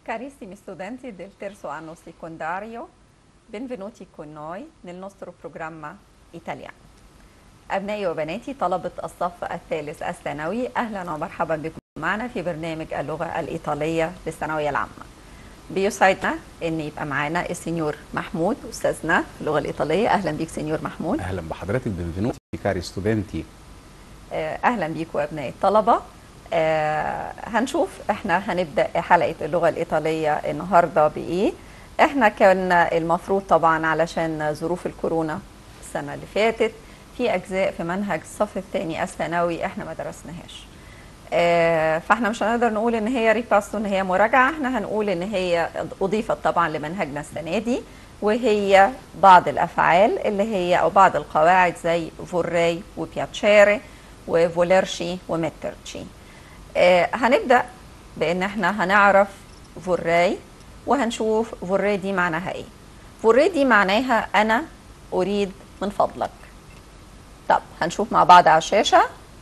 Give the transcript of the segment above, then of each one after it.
Carissimi studenti del terzo anno secondario, benvenuti con noi nel nostro programma italiano. أبنائي وبناتي طلبة الصف الثالث الثانوي أهلا ومرحبا بكم معنا في برنامج اللغة الإيطالية للثانوية العامة. بيسعدنا ان يبقى معانا السنيور محمود استاذنا في اللغه الايطاليه اهلا بيك سنيور محمود اهلا بحضرتك بنفينوتي كاري ستودنتي آه، اهلا بيكم ابناء الطلبه آه، هنشوف احنا هنبدا حلقه اللغه الايطاليه النهارده بايه احنا كان المفروض طبعا علشان ظروف الكورونا السنه اللي فاتت في اجزاء في منهج الصف الثاني الثانوي احنا ما درسناهاش آه، فاحنا مش هنقدر نقول ان هي ريباستو ان هي مراجعه احنا هنقول ان هي اضيفت طبعا لمنهجنا السنه دي وهي بعض الافعال اللي هي او بعض القواعد زي فوري وبياتشيري وفوليرشي ومترشي آه، هنبدا بان احنا هنعرف فوري وهنشوف فوري دي معناها ايه فوري دي معناها انا اريد من فضلك طب هنشوف مع بعض على الشاشه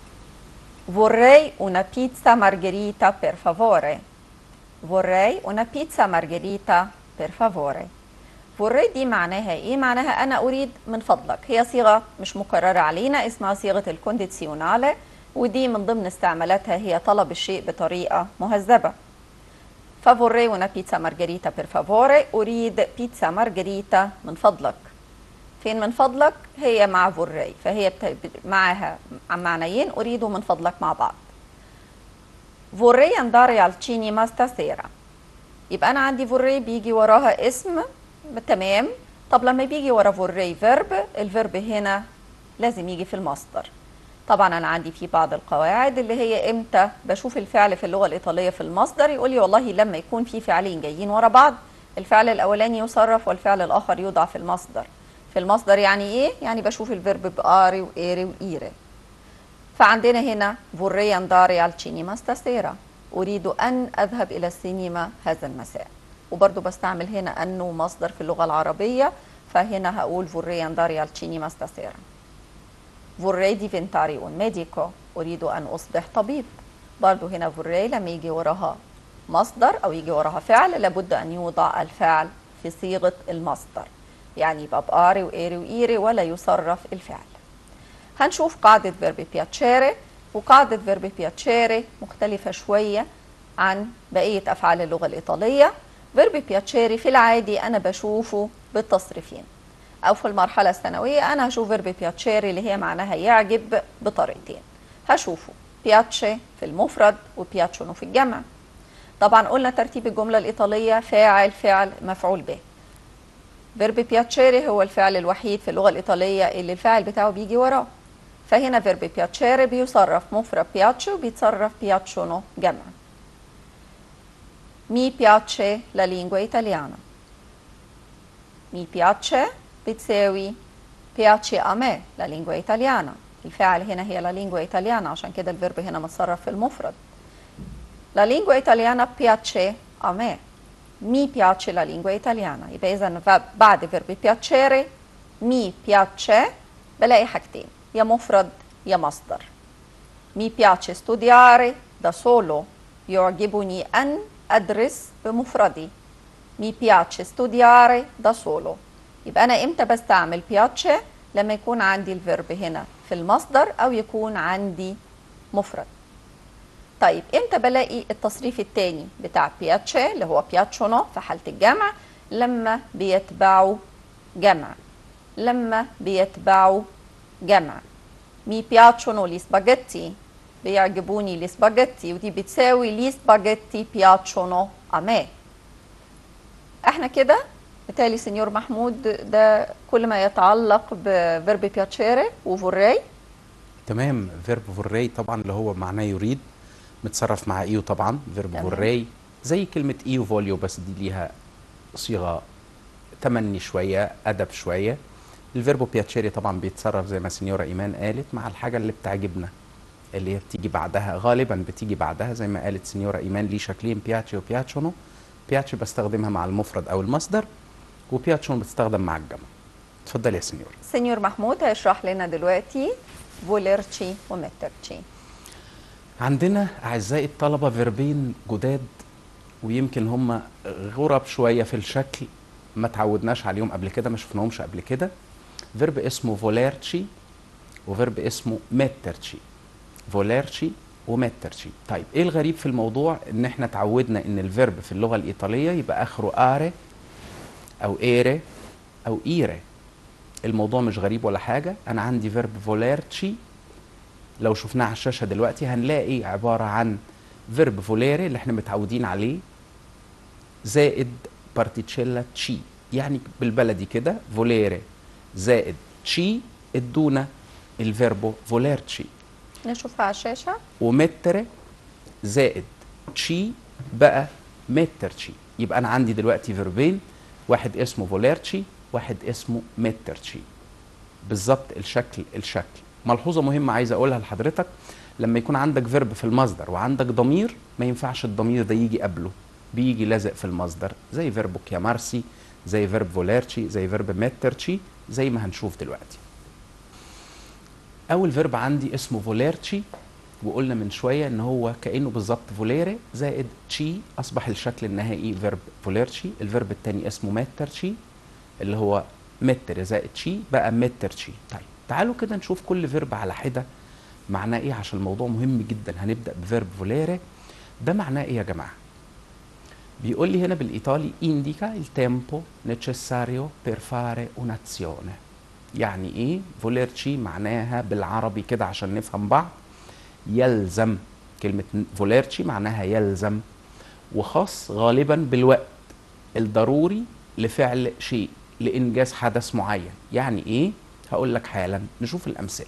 Vorrei una pizza margherita per favore. Vorrei una pizza margherita per favore. Vorrei دي معناها ايه؟ معناها انا اريد من فضلك، هي صيغه مش مكرره علينا اسمها صيغه الكونديسيونالي ودي من ضمن استعمالاتها هي طلب الشيء بطريقه مهذبه. فافوري una pizza margherita per favore اريد بيتزا مارجريتا من فضلك. فين من فضلك هي مع فوري فهي بت... معها معنيين أريد من فضلك مع بعض vorrei andare al cinema stasera يبقى أنا عندي vorrei بيجي وراها اسم تمام طب لما بيجي ورا vorrei verb الفيرب هنا لازم يجي في المصدر طبعا أنا عندي في بعض القواعد اللي هي إمتى بشوف الفعل في اللغة الإيطالية في المصدر يقول لي والله لما يكون في فعلين جايين ورا بعض الفعل الأولاني يصرف والفعل الآخر يوضع في المصدر في المصدر يعني ايه؟ يعني بشوف الفيرب باري وايري وايري. فعندنا هنا vorrei andare al cinema stasera اريد ان اذهب الى السينما هذا المساء. وبرضو بستعمل هنا انه مصدر في اللغه العربيه فهنا هقول vorrei andare al cinema stasera. vorrei diventare un medico اريد ان اصبح طبيب. برضو هنا vorrei لما يجي وراها مصدر او يجي وراها فعل لابد ان يوضع الفعل في صيغه المصدر. يعني يبقى باري وايري وايري ولا يصرف الفعل هنشوف قاعدة فيرب بياتشيري وقاعدة فيرب بياتشيري مختلفة شوية عن بقية أفعال اللغة الإيطالية فيرب بياتشيري في العادي أنا بشوفه بالتصريفين أو في المرحلة الثانوية أنا هشوف فيرب بياتشيري اللي هي معناها يعجب بطريقتين هشوفه بياتشي في المفرد وبياتشونو في الجمع طبعا قلنا ترتيب الجملة الإيطالية فاعل فعل مفعول به فيرب بياتشيري هو الفعل الوحيد في اللغة الإيطالية اللي الفاعل بتاعه بيجي وراه فهنا فيرب بياتشيري بيصرف مفرد بياتشو وبيتصرف بياتشونو جمع Mi piace la lingua italiana Mi piace بتساوي piace a me la lingua italiana الفاعل هنا هي la lingua italiana عشان كده الفيرب هنا متصرف في المفرد La lingua italiana piace a me mi piace la lingua italiana يبقى اذا بعد فيرب piacere mi piace بلاقي حاجتين يا مفرد يا مصدر mi piace studiare da solo يعجبني ان ادرس بمفردي mi piace studiare da solo يبقى انا امتى بستعمل piace لما يكون عندي الفيرب هنا في المصدر او يكون عندي مفرد طيب امتى بلاقي التصريف الثاني بتاع بياتشي اللي هو بياتشونو في حاله الجمع لما بيتبعوا جمع لما بيتبعوا جمع مي بياتشونو لي سباجيتي بيعجبوني لي سباجيتي ودي بتساوي لي سباجيتي بياتشونو امي احنا كده بالتالي سنيور محمود ده كل ما يتعلق بفيرب بياتشيري وفوري تمام فيرب فوري طبعا اللي هو معناه يريد متصرف مع ايو طبعا فيرب فوري زي كلمة ايو فوليو بس دي ليها صيغة تمني شوية أدب شوية الفيربو بياتشيري طبعا بيتصرف زي ما سنيورا إيمان قالت مع الحاجة اللي بتعجبنا اللي هي بتيجي بعدها غالبا بتيجي بعدها زي ما قالت سنيورا إيمان ليه شكلين بياتشي وبياتشونو بياتشي بستخدمها مع المفرد أو المصدر وبياتشونو بتستخدم مع الجمع اتفضل يا سنيورا سنيور محمود هيشرح لنا دلوقتي فوليرتشي ومترتشي عندنا أعزائي الطلبة فيربين جداد ويمكن هم غرب شويه في الشكل ما تعودناش عليهم قبل كده ما شفناهمش قبل كده فيرب اسمه فوليرتشي وفيرب اسمه ميترتشي فوليرتشي وميترتشي طيب ايه الغريب في الموضوع ان احنا تعودنا ان الفيرب في اللغه الايطاليه يبقى اخره اري او ايري او ايري الموضوع مش غريب ولا حاجه انا عندي فيرب فوليرتشي لو شفناه على الشاشه دلوقتي هنلاقي عباره عن فيرب فوليري اللي احنا متعودين عليه زائد بارتيتشيلا تشي يعني بالبلدي كده فوليري زائد تشي ادونا الفيربو فوليرتشي نشوفها على الشاشه ومتر زائد تشي بقى مترتشي يبقى انا عندي دلوقتي فيربين واحد اسمه فوليرتشي واحد اسمه مترتشي بالظبط الشكل الشكل ملحوظه مهمه عايز اقولها لحضرتك لما يكون عندك فيرب في المصدر وعندك ضمير ما ينفعش الضمير ده يجي قبله بيجي لازق في المصدر زي فيربو كيامارسي زي فيرب فوليرتشي زي فيرب مترتشي زي ما هنشوف دلوقتي اول فيرب عندي اسمه فوليرتشي وقلنا من شويه ان هو كانه بالظبط فوليري زائد تشي اصبح الشكل النهائي فيرب فوليرتشي الفيرب الثاني اسمه مترتشي اللي هو متر زائد تشي بقى مترتشي طيب تعالوا كده نشوف كل فيرب على حده معناه ايه عشان الموضوع مهم جدا هنبدا بفيرب فوليري ده معناه ايه يا جماعه بيقول لي هنا بالايطالي indica il tempo necessario per fare un'azione يعني ايه فوليرتشي معناها بالعربي كده عشان نفهم بعض يلزم كلمة فوليرتشي معناها يلزم وخاص غالبا بالوقت الضروري لفعل شيء لإنجاز حدث معين يعني ايه هقول لك حالا نشوف الأمثلة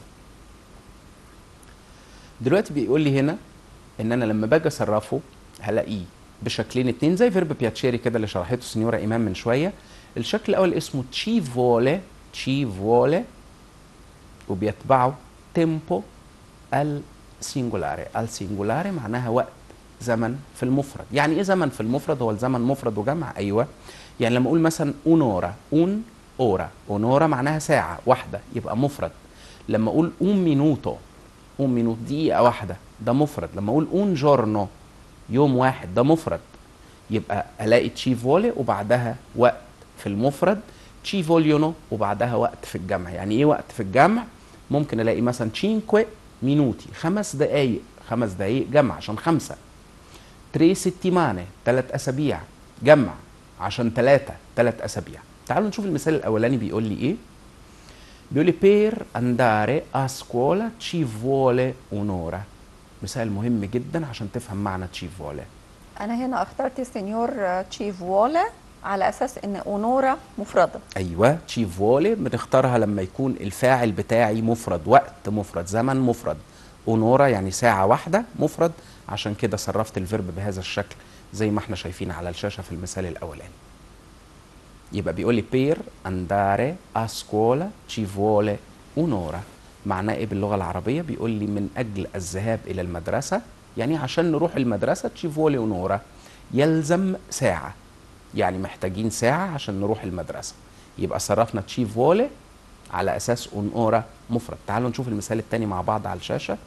دلوقتي بيقول لي هنا ان انا لما باجي اصرفه هلاقيه بشكلين اتنين زي فيرب بياتشيري كده اللي شرحته سنيورا ايمان من شويه الشكل الاول اسمه تشي فولي تشي فولي وبيتبعه تيمبو السينجولاري السينجولاري معناها وقت زمن في المفرد يعني ايه زمن في المفرد هو الزمن مفرد وجمع ايوه يعني لما اقول مثلا اونورا اون اورا اونورا معناها ساعه واحده يبقى مفرد لما اقول اون مينوتو اون مينوت دقيقه واحده ده مفرد لما اقول اون جورنو يوم واحد ده مفرد يبقى الاقي تشي فولي وبعدها وقت في المفرد تشي فوليونو وبعدها وقت في الجمع يعني ايه وقت في الجمع ممكن الاقي مثلا تشينكوي مينوتي خمس دقايق خمس دقايق جمع عشان خمسة تري ستيماني ثلاث أسابيع جمع عشان ثلاثة ثلاث أسابيع تعالوا نشوف المثال الأولاني بيقول لي إيه بيقول لي بير andare a scuola ci vuole un'ora مثال مهم جدا عشان تفهم معنى تشي فولي انا هنا اخترت سينيور تشيف وولا على اساس ان اونورا مفرده ايوه تشي فولي بنختارها لما يكون الفاعل بتاعي مفرد وقت مفرد زمن مفرد اونورا يعني ساعه واحده مفرد عشان كده صرفت الفيرب بهذا الشكل زي ما احنا شايفين على الشاشه في المثال الاولاني يبقى بيقول لي بير انداري ا سكولا ci vuole un'ora معناه ايه باللغه العربيه بيقول لي من اجل الذهاب الى المدرسه يعني عشان نروح المدرسه ci vuole un'ora يلزم ساعه يعني محتاجين ساعه عشان نروح المدرسه يبقى صرفنا ci vuole على اساس un'ora مفرد تعالوا نشوف المثال الثاني مع بعض على الشاشه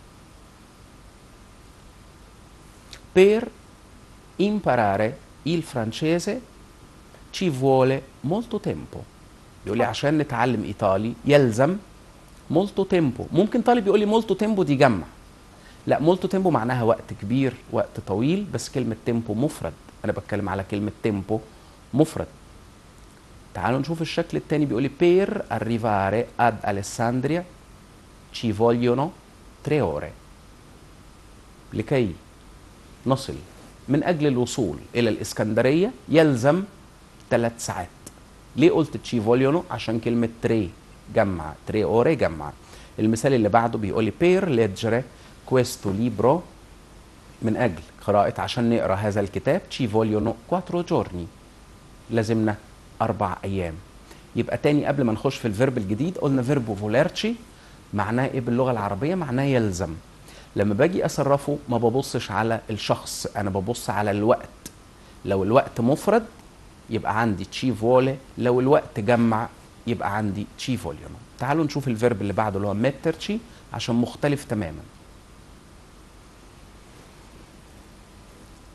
per imparare il francese ci vuole molto tempo بيقول لي عشان نتعلم ايطالي يلزم molto tempo ممكن طالب يقول لي molto tempo دي جمع لا molto tempo معناها وقت كبير وقت طويل بس كلمة tempo مفرد انا بتكلم على كلمة tempo مفرد تعالوا نشوف الشكل الثاني بيقول لي per arrivare ad Alessandria ci vogliono tre ore لكي نصل من اجل الوصول الى الاسكندريه يلزم ثلاث ساعات ليه قلت تشي فوليونو عشان كلمه تري جمع تري اوري جمع المثال اللي بعده بيقول لي بير ليجري كويستو ليبرو من اجل قراءه عشان نقرا هذا الكتاب تشي فوليونو كواترو جورني لازمنا اربع ايام يبقى تاني قبل ما نخش في الفيرب الجديد قلنا فيربو فوليرتشي معناه ايه باللغه العربيه معناه يلزم لما باجي اصرفه ما ببصش على الشخص انا ببص على الوقت لو الوقت مفرد يبقى عندي تشي فولي لو الوقت جمع يبقى عندي تشي فوليونو تعالوا نشوف الفيرب اللي بعده اللي هو مترشي عشان مختلف تماما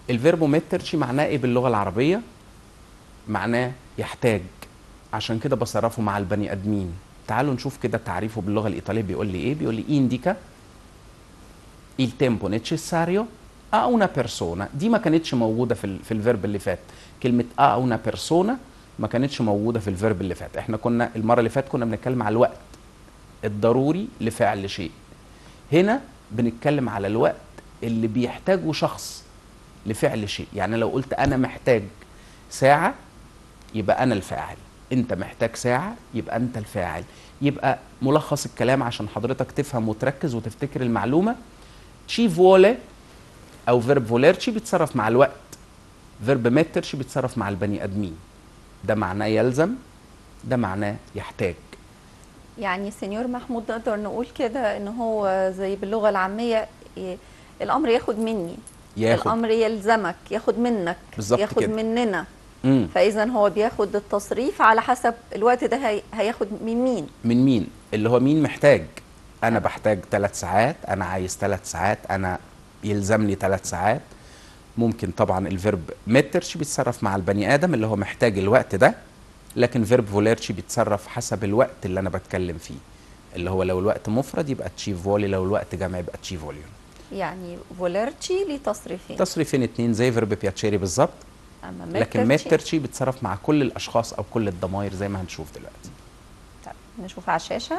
الفيربو مترشي معناه ايه باللغه العربيه معناه يحتاج عشان كده بصرفه مع البني ادمين تعالوا نشوف كده تعريفه باللغه الايطاليه بيقول لي ايه بيقول لي indica il tempo necessario a una persona دي ما كانتش موجوده في ال في الفيرب اللي فات كلمه a una persona ما كانتش موجوده في الفيرب اللي فات احنا كنا المره اللي فات كنا بنتكلم على الوقت الضروري لفعل شيء هنا بنتكلم على الوقت اللي بيحتاجه شخص لفعل شيء يعني لو قلت انا محتاج ساعه يبقى انا الفاعل انت محتاج ساعه يبقى انت الفاعل يبقى ملخص الكلام عشان حضرتك تفهم وتركز وتفتكر المعلومه تشي فولي او فيرب فوليرتشي بيتصرف مع الوقت فيرب مترشي بيتصرف مع البني ادمين ده معناه يلزم ده معناه يحتاج يعني سينيور محمود نقدر نقول كده ان هو زي باللغه العاميه إيه، الامر ياخد مني ياخد الامر يلزمك ياخد منك بالظبط ياخد كده. مننا مم. فاذا هو بياخد التصريف على حسب الوقت ده هي... هياخد من مين من مين اللي هو مين محتاج انا بحتاج ثلاث ساعات انا عايز ثلاث ساعات انا يلزمني ثلاث ساعات ممكن طبعا الفيرب مترش بيتصرف مع البني ادم اللي هو محتاج الوقت ده لكن فيرب فوليرشي بيتصرف حسب الوقت اللي انا بتكلم فيه اللي هو لو الوقت مفرد يبقى تشيف فولي لو الوقت جمع يبقى تشيف فوليون يعني فوليرتشي ليه تصريفين تصريفين اتنين زي فيرب بياتشيري بالظبط اما لكن مترتشي- مترشي بيتصرف مع كل الاشخاص او كل الضمائر زي ما هنشوف دلوقتي طيب نشوف على الشاشه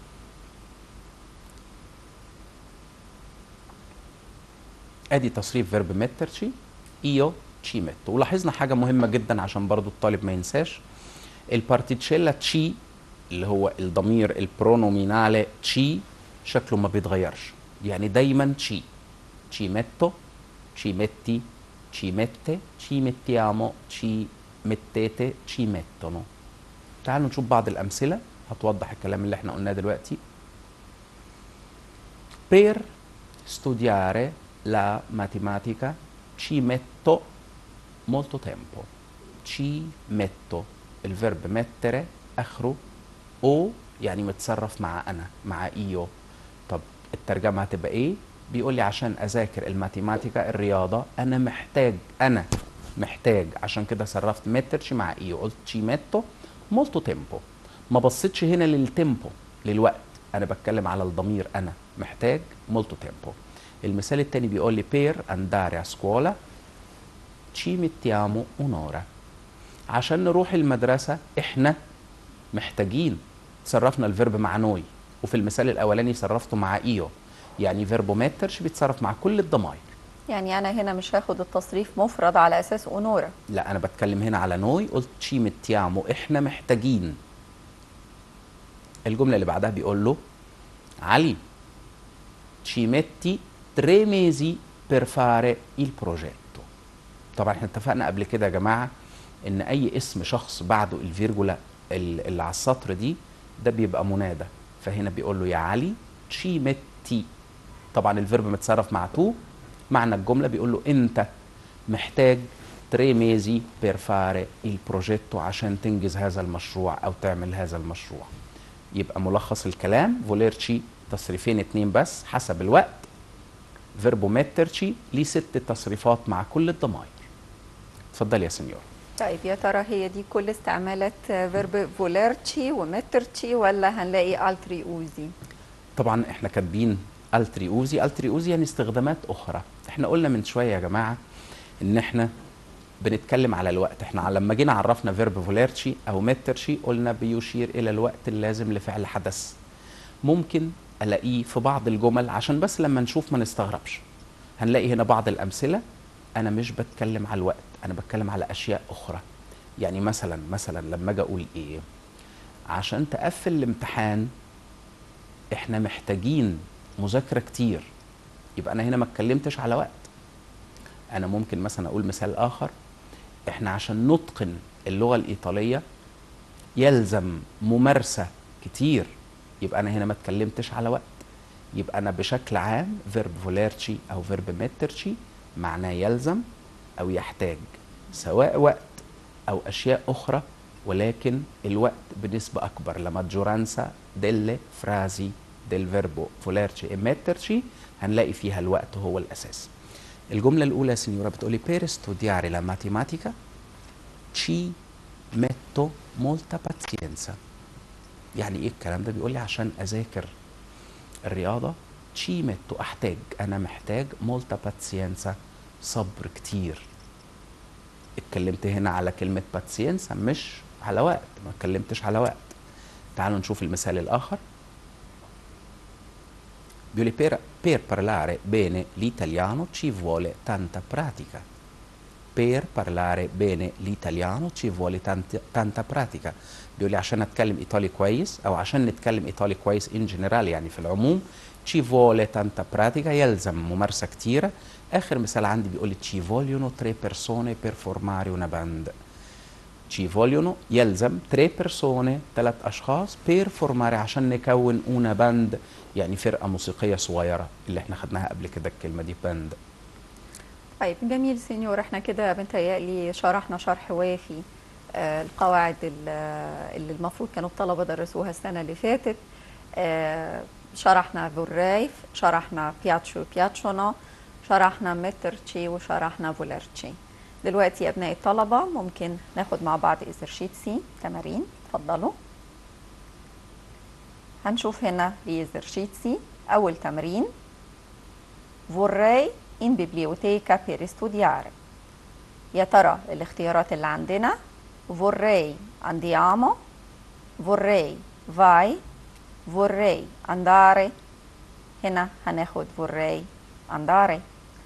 ادي تصريف فيرب مترشي ايو تشي متو ولاحظنا حاجه مهمه جدا عشان برضو الطالب ما ينساش البارتيتشيلا تشي اللي هو الضمير البرونومينالي تشي شكله ما بيتغيرش يعني دايما تشي تشي متو تشي متي تشي مette تشي mettiamo تشي mettete تشي mettono تعالوا نشوف بعض الامثله هتوضح الكلام اللي احنا قلناه دلوقتي Per studiare la matematica ci metto molto tempo. Ci metto الفيرب mettere اخره او يعني متصرف مع انا مع ايو طب الترجمه هتبقى ايه بيقول لي عشان اذاكر الماتيماتيكا الرياضه انا محتاج انا محتاج عشان كده صرفت مترش مع ايو قلت ci metto molto tempo ما بصيتش هنا للتيمبو للوقت انا بتكلم على الضمير انا محتاج molto tempo المثال التاني بيقول لي per andare a scuola ci mettiamo un'ora عشان نروح المدرسة احنا محتاجين صرفنا الفيرب مع نوي وفي المثال الاولاني صرفته مع ايو يعني فيربو ماترش بيتصرف مع كل الضمائر يعني انا هنا مش هاخد التصريف مفرد على اساس اونورا لا انا بتكلم هنا على نوي قلت تشي متيامو احنا محتاجين الجمله اللي بعدها بيقول له علي ci metti tre mesi per fare il progetto طبعا احنا اتفقنا قبل كده يا جماعه ان اي اسم شخص بعده الفيرجولا ال- اللي على السطر دي ده بيبقى منادى فهنا بيقول له يا علي ci metti طبعا الفيرب متصرف مع تو معنى الجمله بيقول له انت محتاج tre mesi per fare il progetto عشان تنجز هذا المشروع او تعمل هذا المشروع يبقى ملخص الكلام فوليرتشي تصريفين اتنين بس حسب الوقت فيربو مترشي ليه ست تصريفات مع كل الضمائر اتفضل يا سنيور طيب يا ترى هي دي كل استعمالات فيرب فوليرتشي ومترتشي ولا هنلاقي التري اوزي طبعا احنا كاتبين التريوزي التريوزي يعني استخدامات اخرى احنا قلنا من شويه يا جماعه ان احنا بنتكلم على الوقت احنا لما جينا عرفنا فيرب فوليرتشي او مترشي قلنا بيشير الى الوقت اللازم لفعل حدث ممكن الاقيه في بعض الجمل عشان بس لما نشوف ما نستغربش هنلاقي هنا بعض الامثله انا مش بتكلم على الوقت انا بتكلم على اشياء اخرى يعني مثلا مثلا لما اجي اقول ايه عشان تقفل الامتحان احنا محتاجين مذاكره كتير يبقى انا هنا ما اتكلمتش على وقت انا ممكن مثلا اقول مثال اخر احنا عشان نتقن اللغه الايطاليه يلزم ممارسه كتير يبقى انا هنا ما اتكلمتش على وقت يبقى انا بشكل عام فيرب فوليرتشي او فيرب مترشي معناه يلزم او يحتاج سواء وقت او اشياء اخرى ولكن الوقت بنسبه اكبر la maggioranza delle frasi del verbo volerci e metterci هنلاقي فيها الوقت هو الاساس الجملة الأولى سينيورا بتقولي per studiare la matematica ci metto molta pazienza يعني ايه الكلام ده بيقول لي عشان اذاكر الرياضة ci metto احتاج انا محتاج molta pazienza صبر كتير اتكلمت هنا على كلمة باتسينسا مش على وقت ما اتكلمتش على وقت تعالوا نشوف المثال الآخر بيقول لي per, per parlare bene l'italiano ci vuole tanta pratica per parlare bene l'italiano ci vuole tanta, tanta pratica بيقول لي عشان اتكلم ايطالي كويس او عشان نتكلم ايطالي كويس ان جنرال يعني في العموم ci vuole tanta pratica يلزم ممارسة كتيرة آخر مثال عندي بيقول لي ci vogliono tre persone per formare una band ci vogliono يلزم tre persone ثلاث أشخاص per formare عشان نكون una band يعني فرقة موسيقية صغيرة اللي احنا خدناها قبل كده الكلمة دي باند طيب جميل سينيور احنا كده بنتهيألي شرحنا شرح وافي آه القواعد ال- اللي المفروض كانوا الطلبة درسوها السنة اللي فاتت آه شرحنا فوريف شرحنا بياتشو بياتشونو شرحنا مترتشي وشرحنا فولرتشي دلوقتي يا ابناء الطلبة ممكن ناخد مع بعض ايزرشيتسي تمارين اتفضلوا هنشوف هنا الايزرشيتسي أول تمرين vorrei in biblioteca per studiare يا ترى الاختيارات اللي عندنا vorrei andiamo vorrei vai vorrei andare هنا هناخد vorrei andare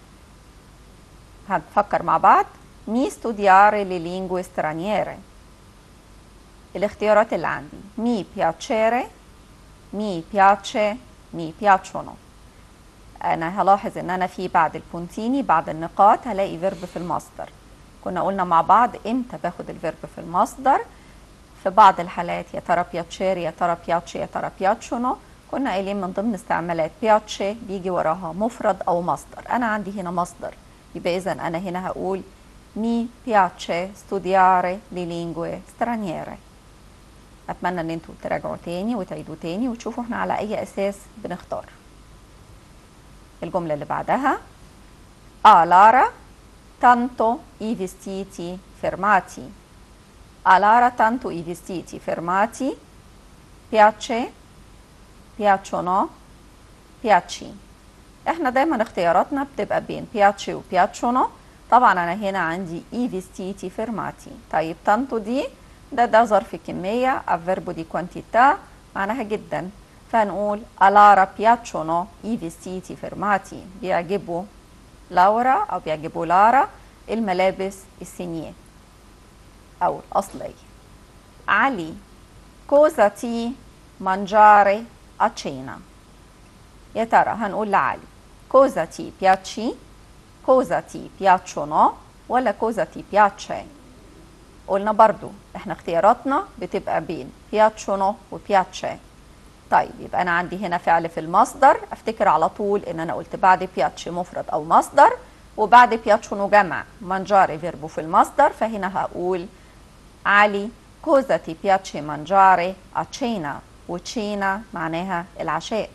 هنفكر مع بعض mi studiare le lingue straniere الاختيارات اللي عندي mi piacere mi piace mi piacciono انا هلاحظ ان انا في بعد البونتيني بعد النقاط هلاقي فيرب في المصدر كنا قلنا مع بعض امتى باخد الفيرب في المصدر في بعض الحالات يا ترى بياتشير يا ترى بياتشي يا ترى بياتشونو كنا قايلين من ضمن استعمالات بياتشي بيجي وراها مفرد او مصدر انا عندي هنا مصدر يبقى اذا انا هنا هقول mi piace studiare le lingue straniere اتمنى ان انتوا تراجعوا تاني وتعيدوا تاني وتشوفوا احنا على اي اساس بنختار الجملة اللي بعدها A Lara tanto i vestiti fermati A Lara tanto i vestiti fermati piace piacciono piaci احنا دايما اختياراتنا بتبقى بين piace و piacciono طبعا انا هنا عندي i vestiti fermati طيب tanto دي ده ده ظرف كمية الفيربو دي كوانتيتا معناها جدا فنقول a Lara piacciono i vestiti fermati بيعجبوا لورا أو بيعجبوا لارا الملابس السينيه أو الأصلية علي cosa ti mangiare a cena يا ترى هنقول لعلي cosa ti piaci cosa ti piacciono ولا cosa ti piace قلنا برضو احنا اختياراتنا بتبقى بين piacciono و piace طيب يبقى انا عندي هنا فعل في المصدر افتكر على طول ان انا قلت بعد بياتشي مفرد او مصدر وبعد بياتشونو جمع مانجاري فيربو في المصدر فهنا هقول علي كوزا تي بياتشي مانجاري اتشينا وتشينا معناها العشاء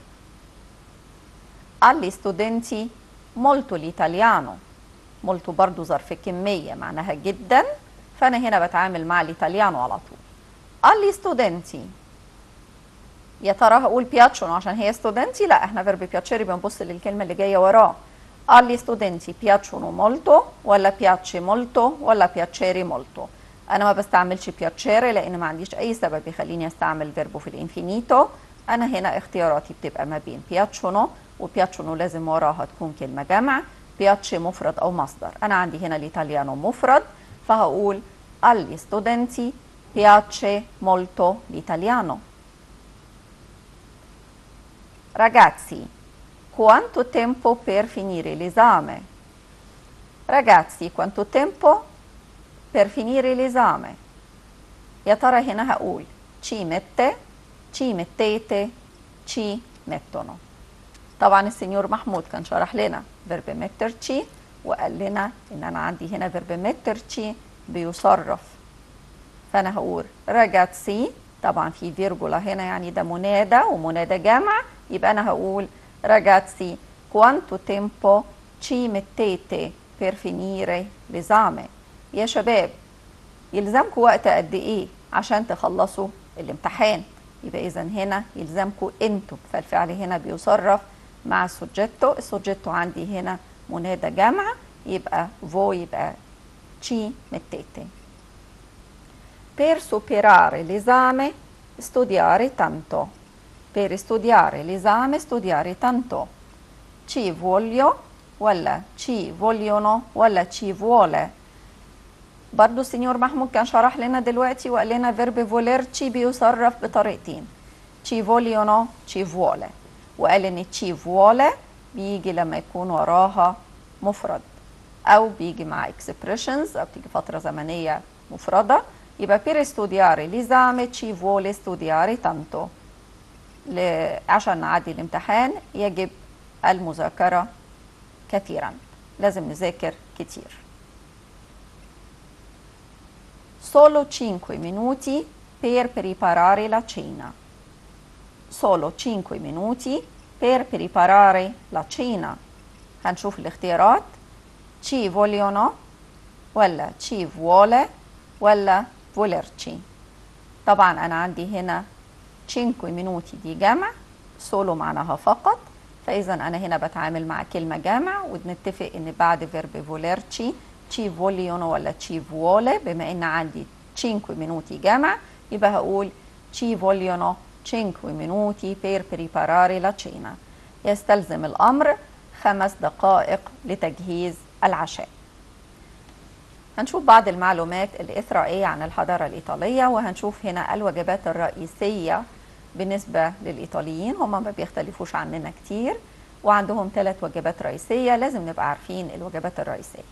agli studenti molto l'italiano molto برضو ظرف كمية معناها جدا فأنا هنا بتعامل مع الإيطاليانو على طول agli studenti يا ترى هقول بياتشونو عشان هي ستودنتي لا احنا فيرب بياتشيري بنبص للكلمه اللي جايه وراه agli studenti piacciono molto ولا piace molto ولا piacere molto انا ما بستعملش بياتشيري لان ما عنديش اي سبب يخليني استعمل فيربو في الانفينيتو انا هنا اختياراتي بتبقى ما بين piacciono وبياتشونو لازم وراها تكون كلمه جمع بياتشي مفرد او مصدر انا عندي هنا الايطاليانو مفرد فهقول agli studenti piace molto l'italiano Ragazzi, quanto tempo per finire l'esame? Ragazzi, quanto tempo per finire l'esame? يا ترى هنا هقول ci mette, ci mettete, ci mettono. طبعا السنيور محمود كان شرح لنا فيرب مترتشي وقال لنا ان انا عندي هنا فيرب مترتشي بيصرف فانا هقول ragazzi طبعا في فيرجولا هنا يعني ده منادى ومنادى جمع يبقى انا هقول ragazzi quanto tempo ci mettete per finire l'esame يا شباب يلزمكم وقت قد ايه عشان تخلصوا الامتحان يبقى اذا هنا يلزمكم انتوا فالفعل هنا بيصرف مع السوجيتو السوجيتو عندي هنا منادى جمع يبقى فو يبقى ci mettete per superare l'esame studiare tanto per studiare l'esame studiare tanto ci voglio ولا ci vogliono ولا ci vuole برضو السنيور محمود كان شرح لنا دلوقتي وقال لنا فيرب فوليرتشي بيصرف بطريقتين ci vogliono ci vuole وقال ان ci vuole بيجي لما يكون وراها مفرد او بيجي مع expressions او بتيجي فتره زمنيه مفرده يبقى per studiare l'esame ci vuole studiare tanto ل- عشان نعدي الامتحان يجب المذاكره كثيرا لازم نذاكر كتير solo 5 minuti per preparare la cena solo 5 minuti per preparare la cena هنشوف الاختيارات ci vogliono ولا ci vuole ولا volerci طبعا انا عندي هنا 5 minuti دي جمع سولو معناها فقط فاذا انا هنا بتعامل مع كلمه جمع ونتفق ان بعد فيرب فوليرتشي ci vogliono ولا ci vuole بما ان عندي 5 minuti جمع يبقى هقول ci vogliono 5 minuti per preparare la cena يستلزم الامر خمس دقائق لتجهيز العشاء هنشوف بعض المعلومات الإثرائية عن الحضارة الإيطالية وهنشوف هنا الوجبات الرئيسية بالنسبة للإيطاليين هم ما بيختلفوش عننا كتير وعندهم ثلاث وجبات رئيسية لازم نبقى عارفين الوجبات الرئيسية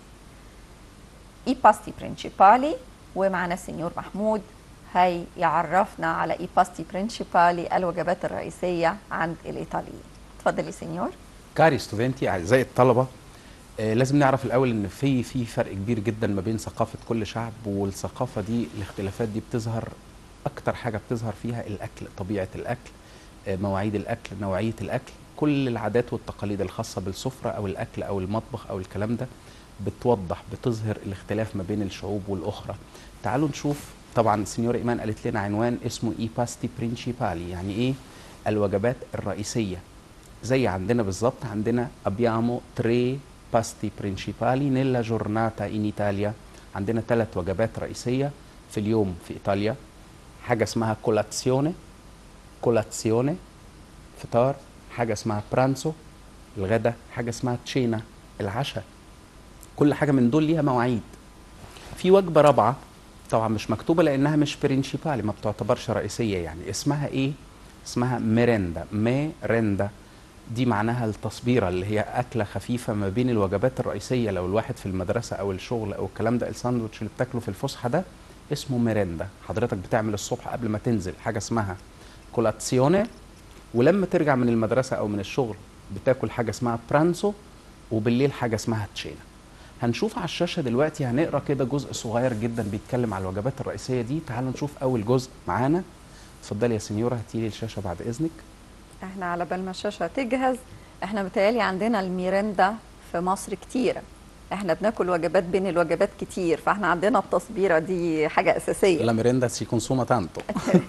اي باستي برينشيبالي ومعنا السنيور محمود هيعرفنا على اي باستي برينشيبالي الوجبات الرئيسية عند الإيطاليين اتفضلي سنيور كاري ستوفنتي اعزائي الطلبه آه، لازم نعرف الاول ان في في فرق كبير جدا ما بين ثقافه كل شعب والثقافه دي الاختلافات دي بتظهر اكتر حاجه بتظهر فيها الاكل طبيعه الاكل آه، مواعيد الاكل نوعيه الاكل كل العادات والتقاليد الخاصه بالسفره او الاكل او المطبخ او الكلام ده بتوضح بتظهر الاختلاف ما بين الشعوب والاخرى تعالوا نشوف طبعا سينيور ايمان قالت لنا عنوان اسمه اي باستي برينشيبالي يعني ايه الوجبات الرئيسيه زي عندنا بالظبط عندنا abbiamo tre pasti principali nella giornata in Italia عندنا ثلاث وجبات رئيسية في اليوم في إيطاليا حاجة اسمها كولاتسيوني كولاتسيوني فطار حاجة اسمها برانسو الغدا حاجة اسمها تشينا العشاء كل حاجة من دول ليها مواعيد في وجبة رابعة طبعا مش مكتوبة لأنها مش برينشيبالي ما بتعتبرش رئيسية يعني اسمها إيه؟ اسمها ميرندا ميرندا دي معناها التصبيرة اللي هي أكلة خفيفة ما بين الوجبات الرئيسية لو الواحد في المدرسة أو الشغل أو الكلام ده الساندوتش اللي بتاكله في الفسحة ده اسمه ميرندا حضرتك بتعمل الصبح قبل ما تنزل حاجة اسمها كولاتسيوني ولما ترجع من المدرسة أو من الشغل بتاكل حاجة اسمها برانسو وبالليل حاجة اسمها تشينا هنشوف على الشاشة دلوقتي هنقرا كده جزء صغير جدا بيتكلم على الوجبات الرئيسية دي تعالوا نشوف أول جزء معانا اتفضلي يا سنيورة هاتيلي الشاشة بعد إذنك احنا على بال ما الشاشه تجهز احنا متهيألي عندنا الميرندا في مصر كتيره احنا بناكل وجبات بين الوجبات كتير فاحنا عندنا التصبيره دي حاجه اساسيه لا ميرندا سي كونسوما تانتو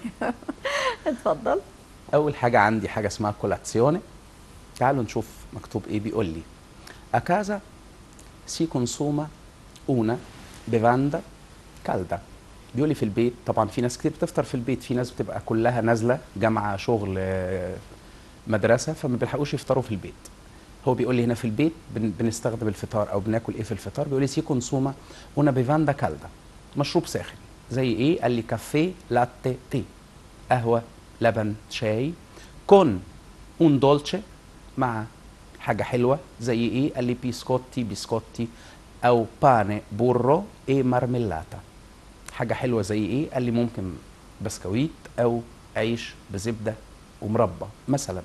اتفضل اول حاجه عندي حاجه اسمها كولاتسيوني تعالوا نشوف مكتوب ايه بيقول لي a casa si consuma una bevanda calda بيقول لي في البيت طبعا في ناس كتير بتفطر في البيت في ناس بتبقى كلها نازله جامعه شغل آه، مدرسه فما بيلحقوش يفطروا في البيت هو بيقول لي هنا في البيت بن- بنستخدم الفطار او بناكل ايه في الفطار بيقول لي سي كونسوما una bevanda calda مشروب ساخن زي ايه قال لي كافيه لاتيه تي قهوه لبن شاي كون un dolce مع حاجه حلوه زي ايه قال لي بيسكوتي بيسكوتي او باني بورو اي مارميلاتا حاجه حلوه زي ايه قال لي ممكن بسكويت او عيش بزبده ومربى مثلا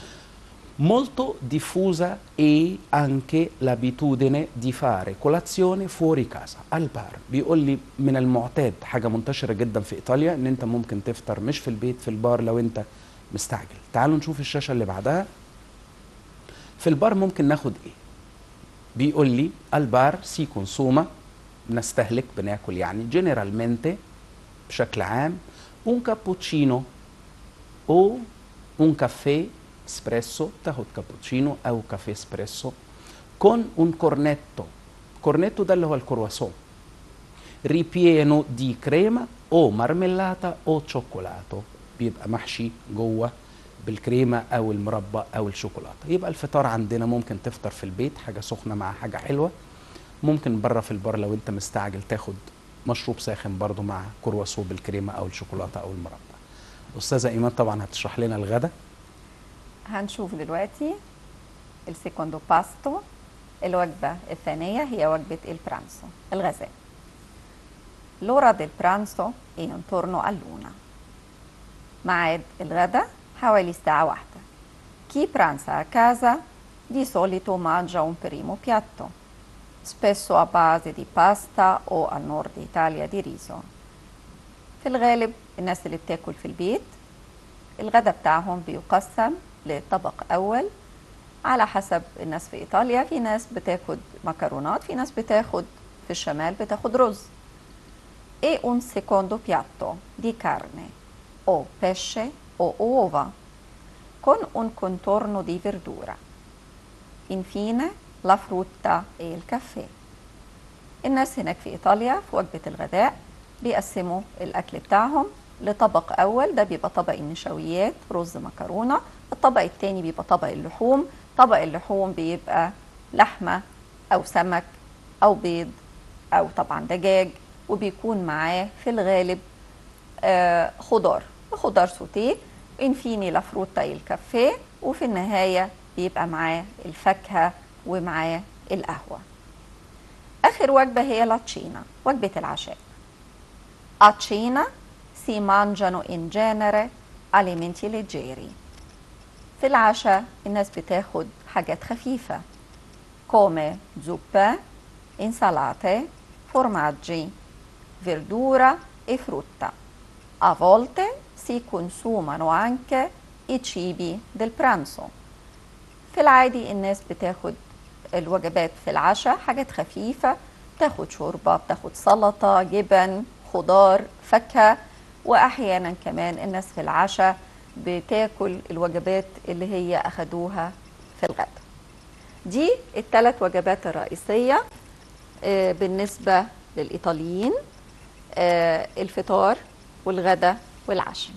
Molto diffusa è anche l'abitudine di fare colazione fuori casa al bar بيقول لي من المعتاد حاجة منتشرة جدا في إيطاليا إن أنت ممكن تفطر مش في البيت في البار لو أنت مستعجل تعالوا نشوف الشاشة اللي بعدها في البار ممكن ناخد إيه بيقول لي البار سي كونسوما نستهلك بناكل يعني جنرالmente بشكل عام un cappuccino او un caffè espresso تاخد كابوتشينو او كافيه اسبريسو con un cornetto cornetto ده اللي هو الكرواسون ripieno di crema o marmellata o cioccolato بيبقى محشي جوه بالكريمه او المربى او الشوكولاته يبقى الفطار عندنا ممكن تفطر في البيت حاجه سخنه مع حاجه حلوه ممكن بره في البار لو انت مستعجل تاخد مشروب ساخن برضو مع كرواسون بالكريمه او الشوكولاته او المربى استاذه ايمان طبعا هتشرح لنا الغدا هنشوف دلوقتي السيكوندو باستو الوجبة الثانية هي وجبة البرانسو الغذاء l'ora del pranzo è intorno all'una ميعاد الغدا حوالي الساعة واحدة chi pranza a casa di solito mangia un primo piatto spesso a base di pasta o al nord Italia di riso في الغالب الناس اللي بتاكل في البيت الغدا بتاعهم بيقسم لطبق أول على حسب الناس في إيطاليا في ناس بتاخد مكرونات في ناس بتاخد في الشمال بتاخد رز e un secondo piatto di carne o pesce o uova con un contorno di verdura. Infine la frutta e il caffè. الناس هناك في إيطاليا في وجبة الغداء بيقسموا الأكل بتاعهم لطبق أول ده بيبقى طبق النشويات رز مكرونة الطبق التاني بيبقى طبق اللحوم طبق اللحوم بيبقى لحمة أو سمك أو بيض أو طبعا دجاج وبيكون معاه في الغالب آه خضار خضار سوتيه انفيني لا فروتا الكافيه وفي النهاية بيبقى معاه الفاكهة ومعاه القهوة آخر وجبة هي لاتشينا وجبة العشاء A cena si mangiano in genere alimenti leggeri في العشاء الناس بتاخد حاجات خفيفة come zuppe, insalate, formaggi, verdura e frutta. A volte si consumano anche i cibi del pranzo. في العادي الناس بتاخد الوجبات في العشاء حاجات خفيفة بتاخد شوربة بتاخد سلطة جبن خضار فاكهة وأحيانا كمان الناس في العشاء بتاكل الوجبات اللي هي أخدوها في الغداء دي الثلاث وجبات الرئيسية آه، بالنسبة للإيطاليين آه، الفطار والغداء والعشاء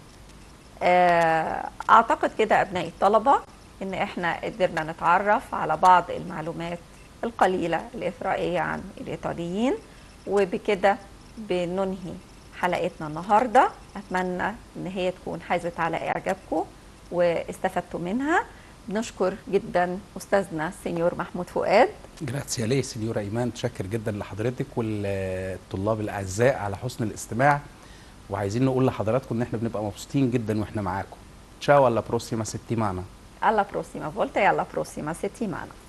آه، أعتقد كده أبناء الطلبة إن إحنا قدرنا نتعرف على بعض المعلومات القليلة الإثرائية عن الإيطاليين وبكده بننهي حلقتنا النهاردة أتمنى إن هي تكون حازت على إعجابكم واستفدتوا منها بنشكر جدا أستاذنا سينيور محمود فؤاد جراتسيا ليه سينيورا ايمان متشكر جدا لحضرتك والطلاب الاعزاء على حسن الاستماع وعايزين نقول لحضراتكم ان احنا بنبقى مبسوطين جدا واحنا معاكم تشاو alla prossima settimana alla prossima volta e alla prossima settimana